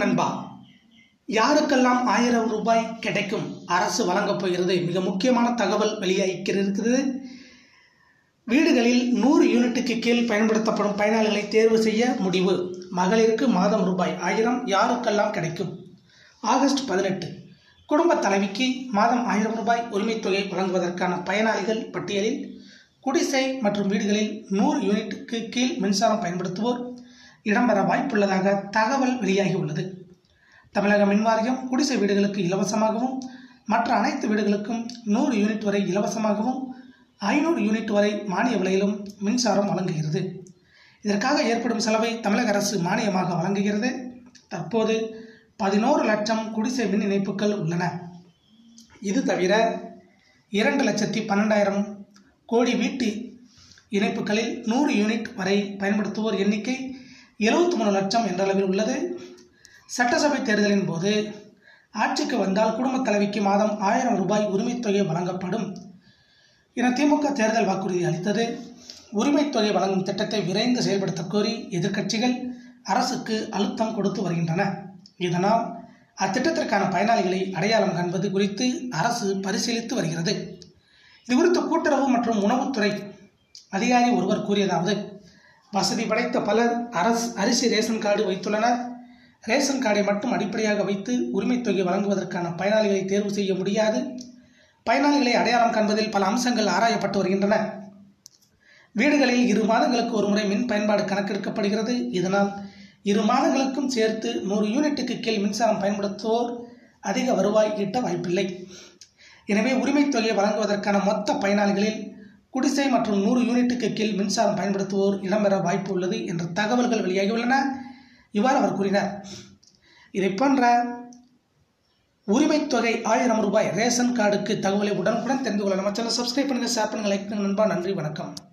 நண்பா யாருக்கெல்லாம் ஆயிரம் ரூபாய் கிடைக்கும் அரசு வழங்கப் போகிறது மிக முக்கியமான தகவல் வெளியாகிறது வீடுகளில் நூறு யூனிட்டுக்கு கீழ் பயன்படுத்தப்படும் பயனாளிகளை தேர்வு செய்ய முடிவு மகளிருக்கு மாதம் ரூபாய் ஆயிரம் யாருக்கெல்லாம் கிடைக்கும் ஆகஸ்ட் பதினெட்டு குடும்ப தலைவிக்கு மாதம் ஆயிரம் ரூபாய் உரிமைத் தொகை வழங்குவதற்கான பயனாளிகள் பட்டியலில் குடிசை மற்றும் வீடுகளில் நூறு யூனிட்டுக்கு கீழ் மின்சாரம் பயன்படுத்துவோர் இடம்பெற வாய்ப்புள்ளதாக தகவல் வெளியாகியுள்ளது தமிழக மின்வாரியம் குடிசை வீடுகளுக்கு இலவசமாகவும் மற்ற அனைத்து வீடுகளுக்கும் நூறு யூனிட் வரை இலவசமாகவும் ஐநூறு யூனிட் வரை மானிய விலையிலும் மின்சாரம் வழங்குகிறது இதற்காக ஏற்படும் செலவை தமிழக அரசு மானியமாக வழங்குகிறது தற்போது பதினோரு லட்சம் குடிசை மின் இணைப்புகள் உள்ளன இது தவிர இரண்டு லட்சத்தி பன்னெண்டாயிரம் கோடி வீட்டு இணைப்புகளில் நூறு யூனிட் வரை பயன்படுத்துவோர் எண்ணிக்கை எழுபத்தி மூணு லட்சம் என்ற அளவில் உள்ளது சட்டசபை தேர்தலின் போது ஆட்சிக்கு வந்தால் குடும்பத் தலைவிக்கு மாதம் ஆயிரம் ரூபாய் உரிமைத் தொகை வழங்கப்படும் என திமுக தேர்தல் வாக்குறுதி அளித்தது உரிமைத் தொகை வழங்கும் திட்டத்தை விரைந்து செயல்படுத்த கோரி எதிர்க்கட்சிகள் அரசுக்கு அழுத்தம் கொடுத்து வருகின்றன இதனால் அத்திட்டத்திற்கான பயனாளிகளை அடையாளம் காண்பது குறித்து அரசு பரிசீலித்து வருகிறது இது குறித்து கூட்டுறவு மற்றும் உணவுத்துறை அதிகாரி ஒருவர் கூறியதாவது வசதி படைத்த பலர் அரசு அரிசி ரேஷன் கார்டு வைத்துள்ளனர் ரேஷன் கார்டை மட்டும் அடிப்படையாக வைத்து உரிமைத் தொகை வழங்குவதற்கான பயனாளிகளை தேர்வு செய்ய முடியாது பயனாளிகளை அடையாளம் காண்பதில் பல அம்சங்கள் ஆராயப்பட்டு வருகின்றன வீடுகளில் இரு மாதங்களுக்கு ஒரு முறை மின் பயன்பாடு கணக்கெடுக்கப்படுகிறது இதனால் இரு மாதங்களுக்கும் சேர்த்து நூறு யூனிட்டுக்கு கீழ் மின்சாரம் பயன்படுத்துவோர் அதிக வருவாய் ஈட்ட வாய்ப்பில்லை எனவே உரிமைத் தொகையை வழங்குவதற்கான மொத்த பயனாளிகளில் குடிசை மற்றும் நூறு யூனிட்டுக்கு கீழ் மின்சாரம் பயன்படுத்துவோர் இடம்பெற வாய்ப்பு உள்ளது என்ற தகவல்கள் வெளியாகியுள்ளன இவ்வாறு அவர் கூறினார் இதை போன்ற உரிமைத் தொகை ஆயிரம் ரூபாய் ரேஷன் கார்டுக்கு தகவலை உடனுக்குடன் தெரிந்து கொள்ள நம்ம சேனல் சப்ஸ்கிரைப் பண்ணுங்கள் ஷேர் பண்ணுங்கள் லைக் பண்ணுங்கள் நண்பா நன்றி வணக்கம்